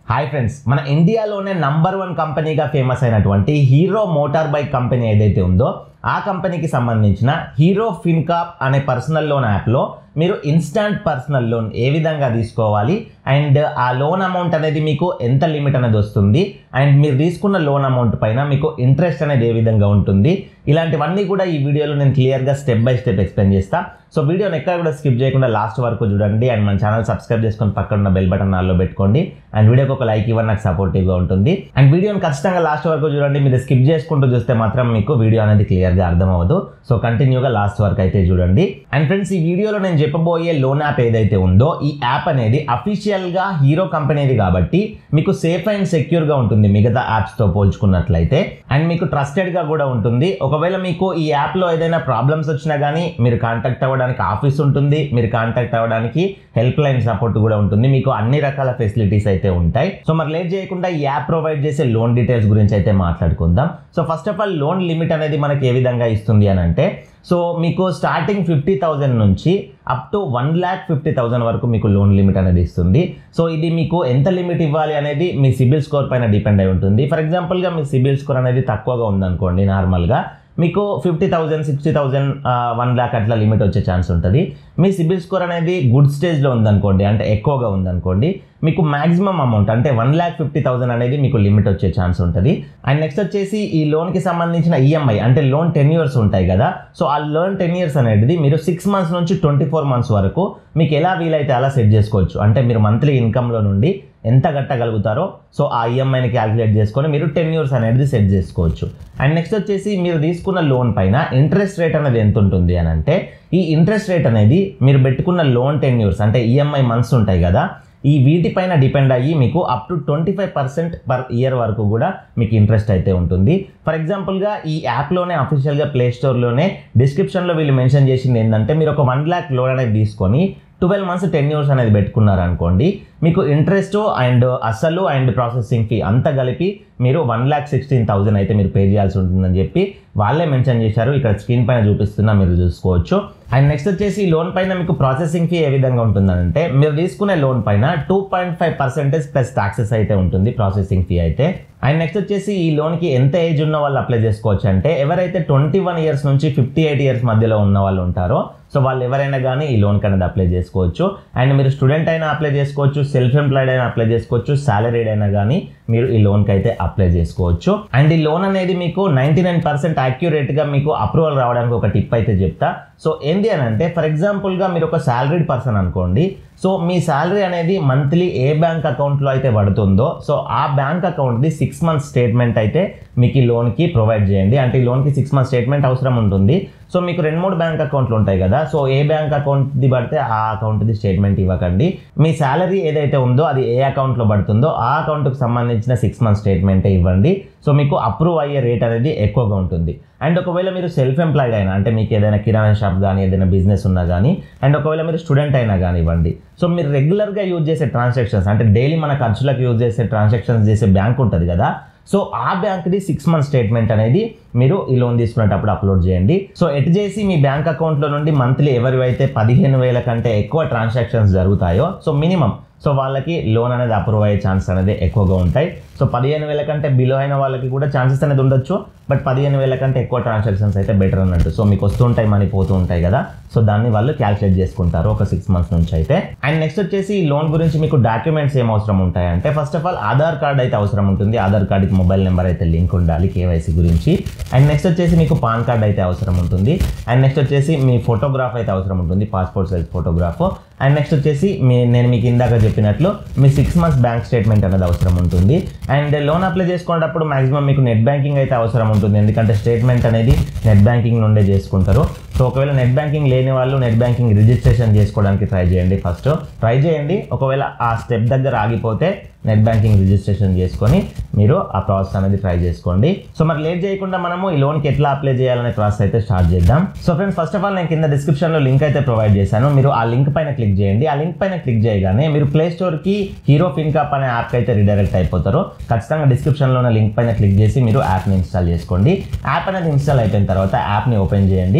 hi friends మన ఇండియాలోనే number one కంపెనీగా ఫేమస్ అయినటువంటి హీరో మోటార్ బైక్ కంపెనీ ఏదైతే ఉందో ఆ కంపెనీకి సంబంధించిన హీరో ఫిన్కాప్ అనే పర్సనల్ లోన్ యాప్లో మీరు ఇన్స్టాంట్ పర్సనల్ లోన్ ఏ విధంగా తీసుకోవాలి అండ్ ఆ లోన్ అమౌంట్ అనేది మీకు ఎంత లిమిట్ అనేది వస్తుంది అండ్ మీరు తీసుకున్న లోన్ అమౌంట్ పైన మీకు ఇంట్రెస్ట్ అనేది ఏ విధంగా ఉంటుంది ఇలాంటివన్నీ కూడా ఈ వీడియోలో నేను క్లియర్గా స్టెప్ బై స్టెప్ ఎక్స్ప్లెయిన్ చేస్తా సో వీడియోని ఎక్కడ కూడా స్కిప్ చేయకుండా లాస్ట్ వరకు చూడండి అండ్ మన ఛానల్ సబ్స్క్రైబ్ చేసుకొని పక్కన ఉన్న బెల్ బటన్ ఆల్లో పెట్టుకోండి అండ్ వీడియోకి ఒక లైక్ ఇవ్వండి నాకు సపోర్టివ్గా ఉంటుంది అండ్ వీడియోని ఖచ్చితంగా లాస్ట్ వరకు చూడండి మీరు స్కిప్ చేసుకుంటూ చూస్తే మాత్రం మీకు వీడియో అనేది క్లియర్గా అర్థం అవ్వదు సో కంటిన్యూగా లాస్ట్ వరకు అయితే చూడండి అండ్ ఫ్రెండ్స్ ఈ వీడియోలో నేను చెప్పబోయే లోన్ యాప్ ఏదైతే ఉందో ఈ యాప్ అనేది అఫీషియల్గా హీరో కంపెనీది కాబట్టి మీకు సేఫ్ అండ్ సెక్యూర్గా ఉంటుంది మిగతా యాప్స్తో పోల్చుకున్నట్లయితే అండ్ మీకు ట్రస్టెడ్గా కూడా ఉంటుంది ఒకవేళ మీకు ఈ యాప్లో ఏదైనా ప్రాబ్లమ్స్ వచ్చినా కానీ మీరు కాంటాక్ట్ అవ్వడానికి ఆఫీస్ ఉంటుంది మీరు కాంటాక్ట్ అవ్వడానికి హెల్ప్ లైన్ సపోర్ట్ కూడా ఉంటుంది మీకు అన్ని రకాల ఫెసిలిటీస్ అయితే ఉంటాయి సో మరి లేట్ చేయకుండా ఈ యాప్ ప్రొవైడ్ చేసే లోన్ డీటెయిల్స్ గురించి అయితే మాట్లాడుకుందాం so first of all loan limit అనేది మనకి ఏ విధంగా ఇస్తుంది అని అంటే సో మీకు స్టార్టింగ్ ఫిఫ్టీ థౌజండ్ నుంచి up to one lakh fifty thousand వరకు మీకు లోన్ లిమిట్ అనేది ఇస్తుంది సో ఇది మీకు ఎంత లిమిట్ ఇవ్వాలి అనేది మీ సిబిల్ స్కోర్ పైన డిపెండ్ అయి ఉంటుంది ఫర్ ఎగ్జాంపుల్గా మీ సిబిల్ స్కోర్ అనేది తక్కువగా ఉందనుకోండి నార్మల్గా మీకు fifty thousand sixty thousand one lakh అట్లా లిమిట్ వచ్చే ఛాన్స్ ఉంటుంది మీ సిబిల్ స్కోర్ అనేది గుడ్ స్టేజ్లో ఉందనుకోండి అంటే ఎక్కువగా ఉందనుకోండి మీకు మాక్సిమం అమౌంట్ అంటే వన్ ల్యాక్ ఫిఫ్టీ థౌసండ్ అనేది మీకు లిమిట్ వచ్చే ఛాన్స్ ఉంటుంది అండ్ నెక్స్ట్ వచ్చేసి ఈ లోన్కి సంబంధించిన ఈఎంఐ అంటే లోన్ టెన్ ఇయర్స్ ఉంటాయి కదా సో ఆ లోన్ టెన్ ఇయర్స్ అనేది మీరు సిక్స్ మంత్స్ నుంచి ట్వంటీ ఫోర్ మంత్స్ వరకు మీకు ఎలా వీలైతే అలా సెట్ చేసుకోవచ్చు అంటే మీరు మంత్లీ ఇన్కంలో నుండి ఎంత కట్టగలుగుతారో సో ఆ ఈఎంఐని క్యాలిక్యులేట్ చేసుకొని మీరు టెన్ ఇయర్స్ అనేది సెట్ చేసుకోవచ్చు అండ్ నెక్స్ట్ వచ్చేసి మీరు తీసుకున్న లోన్ పైన ఇంట్రెస్ట్ రేట్ అనేది ఎంత ఉంటుంది అని అంటే ఈ ఇంట్రెస్ట్ రేట్ అనేది మీరు పెట్టుకున్న లోన్ టెన్ ఇయర్స్ అంటే ఈఎంఐ మంత్స్ ఉంటాయి కదా ఈ వీటిపైన డిపెండ్ అయ్యి మీకు up to twenty five percent per year వరకు కూడా మీకు ఇంట్రెస్ట్ అయితే ఉంటుంది ఫర్ ఎగ్జాంపుల్గా ఈ యాప్లోనే అఫీషియల్గా ప్లే స్టోర్లోనే డిస్క్రిప్షన్లో వీళ్ళు మెన్షన్ చేసింది ఏంటంటే మీరు ఒక వన్ ల్యాక్ లోన్ అనేది తీసుకొని ట్వెల్వ్ మంత్స్ టెన్ ఇయర్స్ అనేది పెట్టుకున్నారనుకోండి మీకు ఇంట్రెస్ట్ అండ్ అసలు అండ్ ప్రాసెసింగ్ ఫీ అంతా కలిపి మీరు వన్ ల్యాక్ సిక్స్టీన్ థౌసండ్ అయితే మీరు పే చేయాల్సి ఉంటుందని చెప్పి వాళ్ళే మెన్షన్ చేశారు ఇక్కడ స్క్రీన్ పైన చూపిస్తున్నా మీరు చూసుకోవచ్చు అండ్ నెక్స్ట్ వచ్చేసి లోన్ పైన మీకు ప్రాసెసింగ్ ఫీ ఏ విధంగా ఉంటుందంటే మీరు తీసుకునే లోన్ పైన two point five percentage plus taxes అయితే ఉంటుంది ప్రాసెసింగ్ ఫీ అయితే అండ్ నెక్స్ట్ వచ్చేసి ఈ లోన్కి ఎంత ఏజ్ ఉన్న వాళ్ళు అప్లై చేసుకోవచ్చు అంటే ఎవరైతే ట్వంటీ వన్ ఇయర్స్ నుంచి ఫిఫ్టీ ఎయిట్ ఇయర్స్ మధ్యలో ఉన్న వాళ్ళు ఉంటారో సో వాళ్ళు ఎవరైనా కానీ ఈ లోన్కి అనేది అప్లై చేసుకోవచ్చు అండ్ మీరు స్టూడెంట్ అయినా అప్లై చేసుకోవచ్చు సెల్ఫ్ ఎంప్లాయిడ్ అయినా అప్లై చేసుకోవచ్చు సాలరీడ్ అయినా కానీ మీరు ఈ లోన్కి అయితే అప్లై చేసుకోవచ్చు అండ్ ఈ లోన్ అనేది మీకు నైంటీ నైన్ పర్సెంట్ యాక్యురేట్గా మీకు అప్రూవల్ రావడానికి ఒక టిప్ అయితే చెప్తా సో ఏంటి అని అంటే ఫర్ ఎగ్జాంపుల్గా మీరు ఒక సాలరీడ్ పర్సన్ అనుకోండి సో మీ శాలరీ అనేది మంత్లీ ఏ బ్యాంక్ అకౌంట్లో అయితే పడుతుందో సో ఆ బ్యాంక్ అకౌంట్ది సిక్స్ మంత్స్ స్టేట్మెంట్ అయితే మీకు ఈ లోన్కి ప్రొవైడ్ చేయండి అంటే ఈ లోన్కి సిక్స్ మంత్స్ స్టేట్మెంట్ అవసరం ఉంటుంది సో మీకు రెండు మూడు బ్యాంక్ అకౌంట్లు ఉంటాయి కదా సో ఏ బ్యాంక్ అకౌంట్ది పడితే ఆ అకౌంట్ది స్టేట్మెంట్ ఇవ్వకండి మీ శాలరీ ఏదైతే ఉందో అది ఏ అకౌంట్లో పడుతుందో ఆ అకౌంట్కి సంబంధించిన సిక్స్ మంత్స్ స్టేట్మెంటే ఇవ్వండి సో మీకు అప్రూవ్ అయ్యే రేట్ అనేది ఎక్కువగా ఉంటుంది అండ్ ఒకవేళ మీరు సెల్ఫ్ ఎంప్లాయిడ్ అయినా అంటే మీకు ఏదైనా కిరాణా షాప్ కానీ ఏదైనా బిజినెస్ ఉన్నా కానీ అండ్ ఒకవేళ మీరు స్టూడెంట్ అయినా కానివ్వండి సో మీరు రెగ్యులర్గా యూజ్ చేసే ట్రాన్సాక్షన్స్ అంటే డైలీ మన ఖర్చులకు యూజ్ చేసే ట్రాన్సాక్షన్స్ చేసే బ్యాంక్ ఉంటుంది కదా సో ఆ బ్యాంక్ది సిక్స్ మంత్ స్టేట్మెంట్ అనేది మీరు ఈ లోన్ తీసుకునేటప్పుడు అప్లోడ్ చేయండి సో ఎటు చేసి మీ బ్యాంక్ అకౌంట్లో నుండి మంత్లీ ఎవరివైతే పదిహేను వేల కంటే ఎక్కువ ట్రాన్సాక్షన్స్ జరుగుతాయో సో మినిమం సో వాళ్ళకి లోన్ అనేది అప్రూవ్ అయ్యే ఛాన్స్ అనేది ఎక్కువగా ఉంటాయి సో పదిహేను వేల కంటే బిలో అయిన వాళ్ళకి కూడా ఛాన్సెస్ అనేది ఉండొచ్చు బట్ పదిహేను వేల కంటే ఎక్కువ ట్రాన్సాక్షన్స్ అయితే బెటర్ అన్నట్టు సో మీకు వస్తుంటాయి మనీ పోతూ ఉంటాయి కదా సో దాన్ని వాళ్ళు క్యాల్కులేట్ చేసుకుంటారు ఒక సిక్స్ మంత్స్ నుంచి అయితే అండ్ నెక్స్ట్ వచ్చేసి ఈ లోన్ గురించి మీకు డాక్యుమెంట్స్ ఏం అవసరం ఉంటాయి అంటే first of all Aadhaar card అయితే అవసరం ఉంటుంది ఆధార్ కార్డ్కి మొబైల్ నెంబర్ అయితే లింక్ ఉండాలి కేవైసీ గురించి అండ్ నెక్స్ట్ వచ్చేసి మీకు పాన్ కార్డ్ అయితే అవసరం ఉంటుంది అండ్ నెక్స్ట్ వచ్చేసి మీ ఫోటోగ్రాఫ్ అయితే అవసరం ఉంటుంది passport size photograph and next వచ్చేసి మీ నేను మీకు ఇందాక చెప్పినట్లు మీ సిక్స్ మంత్స్ బ్యాంక్ స్టేట్మెంట్ అనేది అవసరం ఉంటుంది అండ్ లోన్ అప్లై చేసుకునేటప్పుడు మాక్సిమం మీకు నెట్ బ్యాంకింగ్ అయితే అవసరం ఉంటుంది ఎందుకంటే స్టేట్మెంట్ అనేది నెట్ బ్యాంకింగ్ నుండే చేసుకుంటారు సో ఒకవేళ నెట్ బ్యాంకింగ్ లేని వాళ్ళు నెట్ బ్యాంకింగ్ రిజిస్ట్రేషన్ చేసుకోవడానికి ట్రై చేయండి ఫస్ట్ ట్రై చేయండి ఒకవేళ ఆ స్టెప్ దగ్గర ఆగిపోతే నెట్ బ్యాంకింగ్ రిజిస్ట్రేషన్ చేసుకొని మీరు ఆ ప్రాసెస్ అనేది ట్రై చేసుకోండి సో మరి లేట్ చేయకుండా మనము ఈ లోన్కి ఎట్లా అప్లై చేయాలనే ప్రాసెస్ అయితే స్టార్ట్ చేద్దాం so friends first of all నేను కింద డిస్క్రిప్షన్లో లింక్ అయితే ప్రొవైడ్ చేశాను మీరు ఆ లింక్ పైన క్లిక్ చేయండి ఆ లింక్ పైన క్లిక్ చేయగానే మీరు ప్లే స్టోర్కి హీరో ఫిన్కాప్ అనే యాప్ అయితే రిడైరెక్ట్ అయిపోతారు ఖచ్చితంగా డిస్క్రిప్షన్లో ఉన్న లింక్ పైన క్లిక్ చేసి మీరు యాప్ని ఇన్స్టాల్ చేసుకోండి యాప్ అనేది ఇన్స్టాల్ అయిపోయిన తర్వాత యాప్ని ఓపెన్ చేయండి సో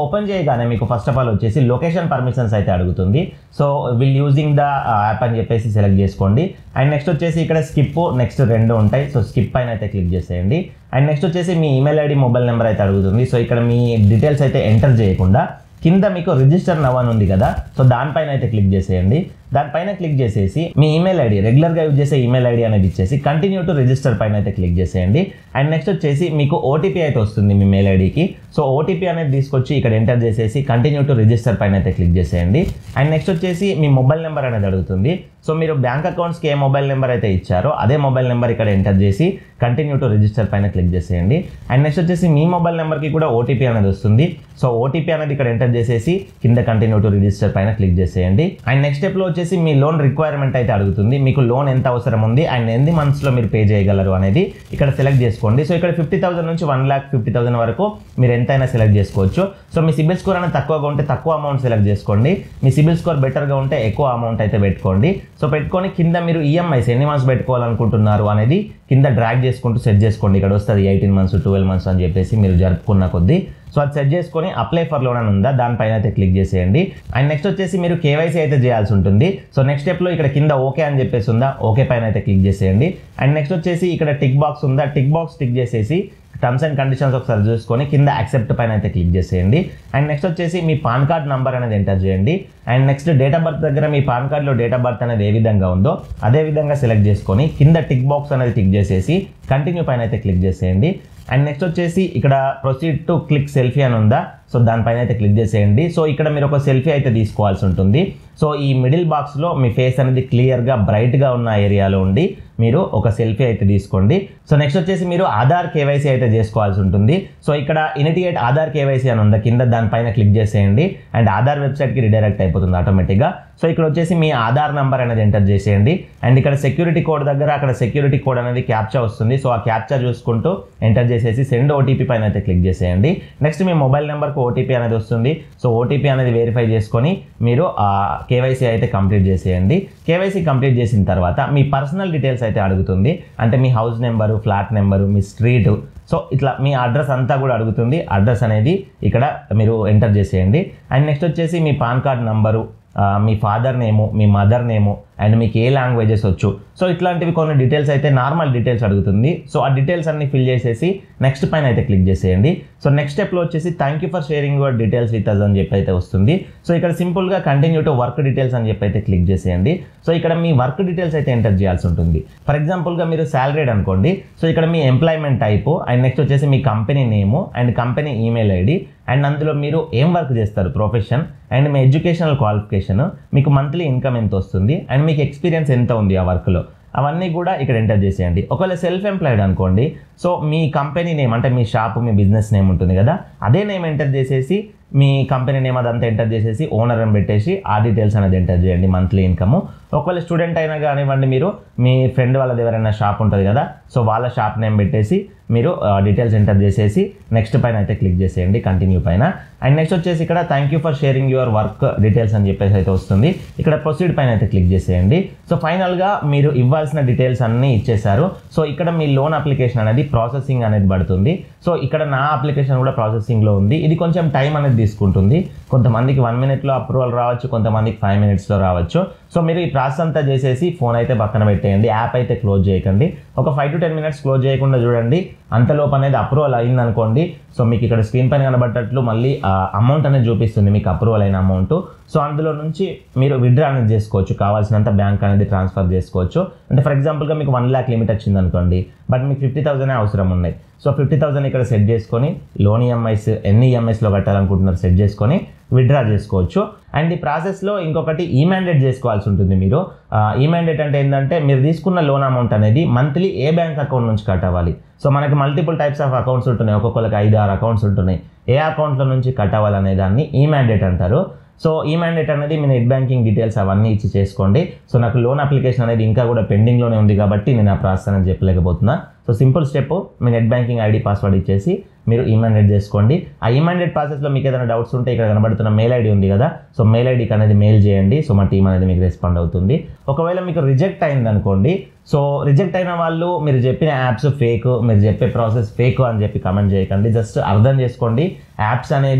ఓపెన్ చేయగానే మీకు ఫస్ట్ ఆఫ్ ఆల్ వచ్చేసి లొకేషన్ పర్మిషన్స్ అయితే అడుగుతుంది so will using the app అని చెప్పేసి సెలెక్ట్ చేసుకోండి అండ్ నెక్స్ట్ వచ్చేసి ఇక్కడ స్కిప్ నెక్స్ట్ రెండు ఉంటాయి సో స్కిప్ పైన అయితే క్లిక్ చేసేయండి అండ్ నెక్స్ట్ వచ్చేసి మీ ఈమెయిల్ ఐడి మొబైల్ నెంబర్ అయితే అడుగుతుంది సో ఇక్కడ మీ డీటెయిల్స్ అయితే ఎంటర్ చేయకుండా కింద మీకు రిజిస్టర్ నవ్ అని ఉంది కదా సో దానిపైన అయితే క్లిక్ చేసేయండి దానిపైన క్లిక్ చేసేసి మీ ఈమెయిల్ ఐడి రెగ్యులర్గా యూజ్ చేసే ఈమెయిల్ ఐడి అనేది ఇచ్చేసి కంటిన్యూ టు రిజిస్టర్ పైన అయితే క్లిక్ చేసేయండి అండ్ నెక్స్ట్ వచ్చేసి మీకు ఓటీపీ అయితే వస్తుంది మీ మెయిల్ ఐడికి సో ఓటీపీ అనేది తీసుకొచ్చి ఇక్కడ ఎంటర్ చేసేసి కంటిన్యూ టు రిజిస్టర్ పైన అయితే క్లిక్ చేసేయండి అండ్ నెక్స్ట్ వచ్చేసి మీ మొబైల్ నెంబర్ అనేది అడుగుతుంది సో మీరు బ్యాంక్ అకౌంట్స్కి ఏ మొబైల్ నెంబర్ అయితే ఇచ్చారో అదే మొబైల్ నెంబర్ ఇక్కడ ఎంటర్ చేసి కంటిన్యూ టు రిజిస్టర్ పైన క్లిక్ చేసేయండి అండ్ నెక్స్ట్ వచ్చేసి మీ మొబైల్ నెంబర్కి కూడా ఓటీపీ అనేది వస్తుంది సో ఓటీపీ అనేది ఇక్కడ ఎంటర్ చేసేసి కింద కంటిన్యూ టు రిజిస్టర్ పైన క్లిక్ చేసేయండి అండ్ నెక్స్ట్ స్టెప్లో వచ్చేసి మీ లోన్ రిక్వైర్మెంట్ అయితే అడుగుతుంది మీకు లోన్ ఎంత అవసరం ఉంది అండ్ ఎన్ని మంత్స్లో మీరు పే చేయగలరు అనేది ఇక్కడ సెలెక్ట్ చేసుకోండి సో ఇక్కడ ఫిఫ్టీ థౌసండ్ నుంచి వన్ ల్యాక్ ఫిఫ్టీ థౌసండ్ వరకు మీరు ఎంతైనా సెలెక్ట్ చేసుకోవచ్చు సో మీ సిబిల్ స్కోర్ అనేది తక్కువగా ఉంటే తక్కువ అమౌంట్ సెలెక్ట్ చేసుకోండి మీ సిబిల్ స్కోర్ బెటర్గా ఉంటే ఎక్కువ అమౌంట్ అయితే పెట్టుకోండి సో పెట్టుకొని కింద మీరు ఈఎంఐస్ ఎన్ని మంత్స్ పెట్టుకోవాలనుకుంటున్నారు అనేది కింద డ్రాగ్ చేసుకుంటూ సెట్ చేసుకోండి ఇక్కడ వస్తుంది ఎయిటీన్ మంత్స్ ట్వెల్వ్ మంత్స్ అని చెప్పేసి మీరు జరుపుకున్న కొద్దీ సో అది సెట్ చేసుకొని అప్లై ఫర్ లోన్ అని ఉందా దానిపైన అయితే క్లిక్ చేసేయండి అండ్ నెక్స్ట్ వచ్చేసి మీరు కేవైసీ అయితే చేయాల్సి ఉంటుంది సో నెక్స్ట్ స్టెప్లో ఇక్కడ కింద ఓకే అని చెప్పేసి ఉందా ఓకే పైన అయితే క్లిక్ చేసేయండి అండ్ నెక్స్ట్ వచ్చేసి ఇక్కడ టిక్ బాక్స్ ఉందా టిక్ బాక్స్ టిక్ చేసేసి టర్మ్స్ అండ్ కండిషన్స్ ఒకసారి చూసుకొని కింద యాక్సెప్ట్ పైన అయితే క్లిక్ చేసేయండి అండ్ నెక్స్ట్ వచ్చేసి మీ పాన్ కార్డ్ నంబర్ అనేది ఎంటర్ చేయండి and next date of birth దగ్గర మీ పాన్ కార్డ్లో డేట్ ఆఫ్ బర్త్ అనేది ఏ విధంగా ఉందో అదే విధంగా సెలెక్ట్ చేసుకొని కింద టిక్ బాక్స్ అనేది టిక్ చేసేసి కంటిన్యూ పైన అయితే క్లిక్ చేసేయండి అండ్ నెక్స్ట్ వచ్చేసి ఇక్కడ ప్రొసీడ్ టు క్లిక్ సెల్ఫీ అని ఉందా సో దానిపైన అయితే క్లిక్ చేసేయండి సో ఇక్కడ మీరు ఒక సెల్ఫీ అయితే తీసుకోవాల్సి ఉంటుంది సో ఈ మిడిల్ బాక్స్లో మీ ఫేస్ అనేది క్లియర్గా బ్రైట్గా ఉన్న ఏరియాలో ఉండి మీరు ఒక సెల్ఫీ అయితే తీసుకోండి సో నెక్స్ట్ వచ్చేసి మీరు ఆధార్ కేవైసీ అయితే చేసుకోవాల్సి ఉంటుంది సో ఇక్కడ ఇనిటియేట్ ఆధార్ కేవైసీ అని ఉందా కింద దానిపైన క్లిక్ చేసేయండి అండ్ ఆధార్ వెబ్సైట్కి రిడైరెక్ట్ అయిపోతుంది ఆటోమేటిక్గా సో ఇక్కడ వచ్చేసి మీ ఆధార్ నెంబర్ అనేది ఎంటర్ చేసేయండి అండ్ ఇక్కడ సెక్యూరిటీ కోడ్ దగ్గర అక్కడ సెక్యూరిటీ కోడ్ అనేది క్యాప్చా వస్తుంది సో ఆ క్యాప్చా చూసుకుంటూ ఎంటర్ చేసేసి సెండ్ ఓటీపీ పైన అయితే క్లిక్ చేసేయండి నెక్స్ట్ మీ మొబైల్ నెంబర్కి ఓటీపీ అనేది వస్తుంది సో ఓటీపీ అనేది వెరిఫై చేసుకొని మీరు ఆ కేవైసీ అయితే కంప్లీట్ చేసేయండి కేవైసీ కంప్లీట్ చేసిన తర్వాత మీ పర్సనల్ డీటెయిల్స్ అయితే అడుగుతుంది అంటే మీ హౌస్ నెంబరు ఫ్లాట్ నెంబరు మీ స్ట్రీట్ సో ఇట్లా మీ అడ్రస్ అంతా కూడా అడుగుతుంది అడ్రస్ అనేది ఇక్కడ మీరు ఎంటర్ చేసేయండి అండ్ నెక్స్ట్ వచ్చేసి మీ పాన్ కార్డ్ నంబరు ఆ, మీ ఫాదర్ నేము మీ మదర్ నేము అండ్ మీకు ఏ లాంగ్వేజెస్ వచ్చు సో ఇట్లాంటివి కొన్ని డీటెయిల్స్ అయితే నార్మల్ డీటెయిల్స్ అడుగుతుంది సో ఆ డీటెయిల్స్ అన్ని ఫిల్ చేసేసి నెక్స్ట్ పైన అయితే క్లిక్ చేసేయండి సో నెక్స్ట్ స్టెప్లో వచ్చేసి thank you for sharing your details with us అని చెప్పి అయితే వస్తుంది సో ఇక్కడ సింపుల్గా కంటిన్యూ టు వర్క్ డీటెయిల్స్ అని చెప్పి అయితే క్లిక్ చేసేయండి సో ఇక్కడ మీ వర్క్ డీటెయిల్స్ అయితే ఎంటర్ చేయాల్సి ఉంటుంది ఫర్ ఎగ్జాంపుల్గా మీరు శాలరీడ్ అనుకోండి సో ఇక్కడ మీ ఎంప్లాయ్మెంట్ టైపు అండ్ నెక్స్ట్ వచ్చేసి మీ company name and company email ID and అందులో మీరు ఏం వర్క్ చేస్తారు ప్రొఫెషన్ అండ్ మీ ఎడ్యుకేషనల్ క్వాలిఫికేషన్ మీకు మంత్లీ ఇన్కమ్ ఎంత వస్తుంది అండ్ మీకు ఎక్స్పీరియన్స్ ఎంత ఉంది ఆ వర్క్లో అవన్నీ కూడా ఇక్కడ ఎంటర్ చేసేయండి ఒకవేళ సెల్ఫ్ ఎంప్లాయిడ్ అనుకోండి సో మీ కంపెనీ నేమ్ అంటే మీ షాప్ మీ బిజినెస్ నేమ్ ఉంటుంది కదా అదే నేమ్ ఎంటర్ చేసేసి మీ కంపెనీ నేమ్ అదంతా ఎంటర్ చేసేసి ఓనర్ అని పెట్టేసి ఆ డీటెయిల్స్ అనేది ఎంటర్ చేయండి మంత్లీ ఇన్కమ్ ఒకవేళ స్టూడెంట్ అయినా కానివ్వండి మీరు మీ ఫ్రెండ్ వాళ్ళది ఎవరైనా షాప్ ఉంటుంది కదా సో వాళ్ళ షాప్ నేమ్ పెట్టేసి మీరు డీటెయిల్స్ ఎంటర్ చేసేసి నెక్స్ట్ పైన అయితే క్లిక్ చేసేయండి కంటిన్యూ పైన అండ్ నెక్స్ట్ వచ్చేసి ఇక్కడ thank you for sharing your work details అని చెప్పేసి అయితే వస్తుంది ఇక్కడ ప్రొసీడ్ పైన అయితే క్లిక్ చేసేయండి సో ఫైనల్గా మీరు ఇవ్వాల్సిన డీటెయిల్స్ అన్నీ ఇచ్చేసారు సో ఇక్కడ మీ లోన్ అప్లికేషన్ అనేది ప్రాసెసింగ్ అనేది పడుతుంది సో ఇక్కడ నా అప్లికేషన్ కూడా ప్రాసెసింగ్లో ఉంది ఇది కొంచెం టైం అనేది తీసుకుంటుంది కొంతమందికి వన్ మినిట్లో అప్రూవల్ రావచ్చు కొంతమందికి ఫైవ్ మినిట్స్లో రావచ్చు సో మీరు ఈ ప్రాసెస్ అంతా చేసేసి ఫోన్ అయితే పక్కన పెట్టేయండి యాప్ అయితే క్లోజ్ చేయకండి ఒక five to ten minutes close చేయకుండా చూడండి అంతలోపు అనేది అప్రూవల్ అయింది అనుకోండి సో మీకు ఇక్కడ స్క్రీన్ పైన కనబడ్డట్లు మళ్ళీ అమౌంట్ అనేది చూపిస్తుంది మీకు అప్రూవల్ అయిన అమౌంట్ సో అందులో నుంచి మీరు విత్డ్రా అనేది చేసుకోవచ్చు కావాల్సినంత బ్యాంక్ అనేది ట్రాన్స్ఫర్ చేసుకోవచ్చు అంటే ఫర్ ఎగ్జాంపుల్గా మీకు వన్ ల్యాక్ లిమిట్ వచ్చింది అనుకోండి బట్ మీకు ఫిఫ్టీ థౌసండ్ అవసరం ఉన్నాయి సో ఫిఫ్టీ థౌసండ్ ఇక్కడ సెట్ చేసుకొని లోన్ ఈఎంఐస్ ఎన్ని ఈఎంఐస్లో కట్టాలనుకుంటున్నారు సెట్ చేసుకొని విత్డ్రా చేసుకోవచ్చు అండ్ ఈ ప్రాసెస్లో ఇంకొకటి ఈ మ్యాండేట్ చేసుకోవాల్సి ఉంటుంది మీరు ఈ మ్యాండేట్ అంటే ఏంటంటే మీరు తీసుకున్న లోన్ అమౌంట్ అనేది మంత్లీ ఏ బ్యాంక్ అకౌంట్ నుంచి కట్ అవ్వాలి సో మనకి మల్టిపుల్ టైప్స్ ఆఫ్ అకౌంట్స్ ఉంటున్నాయి ఒక్కొక్కరికి ఐదు ఆరు అకౌంట్స్ ఉంటున్నాయి ఏ అకౌంట్లో నుంచి కట్ అవ్వాలనే దాన్ని ఈ మ్యాండేట్ అంటారు సో ఈ మ్యాండేట్ అనేది మీ నెట్ బ్యాంకింగ్ డీటెయిల్స్ అవన్నీ ఇచ్చి చేసుకోండి సో నాకు లోన్ అప్లికేషన్ అనేది ఇంకా కూడా పెండింగ్లోనే ఉంది కాబట్టి నేను ఆ ప్రాసెస్ అనేది చెప్పలేకపోతున్నా సో సింపుల్ స్టెప్ మీ నెట్ బ్యాంకింగ్ ఐడి పాస్వర్డ్ ఇచ్చేసి మీరు ఈమాండేట్ చేసుకోండి ఆ ఈమాండేట్ ప్రాసెస్లో మీకు ఏదైనా డౌట్స్ ఉంటే ఇక్కడ కనబడుతున్న మెయిల్ ఐడి ఉంది కదా సో మెయిల్ ఐడికి అనేది మెయిల్ చేయండి సో మా టీం అనేది మీకు రెస్పాండ్ అవుతుంది ఒకవేళ మీకు రిజెక్ట్ అయింది అనుకోండి సో రిజెక్ట్ అయిన వాళ్ళు మీరు చెప్పిన యాప్స్ ఫేక్ మీరు చెప్పే ప్రాసెస్ ఫేక్ అని చెప్పి కమెంట్ చేయకండి జస్ట్ అర్థం చేసుకోండి యాప్స్ అనేది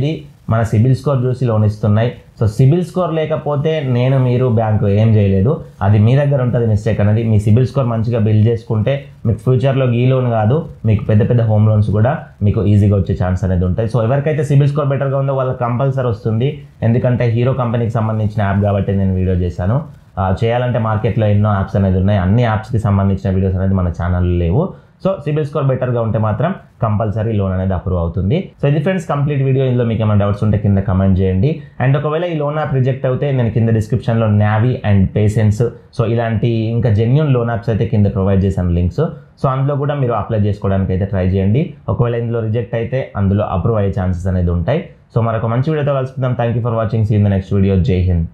మన సిబిల్ స్కోర్ చూసి లోన్ ఇస్తున్నాయి సో సిబిల్ స్కోర్ లేకపోతే నేను మీరు బ్యాంకు ఏం చేయలేదు అది మీ దగ్గర ఉంటుంది మిస్టేక్ అనేది మీ సిబిల్ స్కోర్ మంచిగా బిల్డ్ చేసుకుంటే మీకు ఫ్యూచర్లో ఈ లోన్ కాదు మీకు పెద్ద పెద్ద హోమ్ లోన్స్ కూడా మీకు ఈజీగా వచ్చే ఛాన్స్ అనేది ఉంటాయి సో ఎవరికైతే సిబిల్ స్కోర్ బెటర్గా ఉందో వాళ్ళకి కంపల్సరీ వస్తుంది ఎందుకంటే హీరో కంపెనీకి సంబంధించిన యాప్ కాబట్టి నేను వీడియో చేశాను ఆ, చేయాలంటే మార్కెట్లో ఎన్నో యాప్స్ అనేది ఉన్నాయి అన్ని యాప్స్కి సంబంధించిన వీడియోస్ అనేది మన ఛానల్లో లేవు సో సిబిల్ స్కోర్ బెటర్గా ఉంటే మాత్రం కంపల్సరీ లోన్ అనేది అప్రూవ్ అవుతుంది సో ఇది ఫ్రెండ్స్ కంప్లీట్ వీడియో ఇందులో మీకు ఏమైనా డౌట్స్ ఉంటే కింద కమెంట్ చేయండి అండ్ ఒకవేళ ఈ లోన్ యాప్ రిజెక్ట్ అయితే నేను కింద డిస్క్రిప్షన్లో నావీ అండ్ పేషెన్స్ సో ఇలాంటి ఇంకా జెన్యున్ లోన్ యాప్స్ అయితే కింద ప్రొవైడ్ చేశాను లింక్స్ సో అందులో కూడా మీరు అప్లై చేసుకోవడానికి అయితే ట్రై చేయండి ఒకవేళ ఇందులో రిజెక్ట్ అయితే అందులో అప్రూవ్ అయ్యే ఛాన్సెస్ అనేది ఉంటాయి సో మరొక మంచి వీడియోతో కలుసుకుందాం thank you for watching see in the next video జై హింద్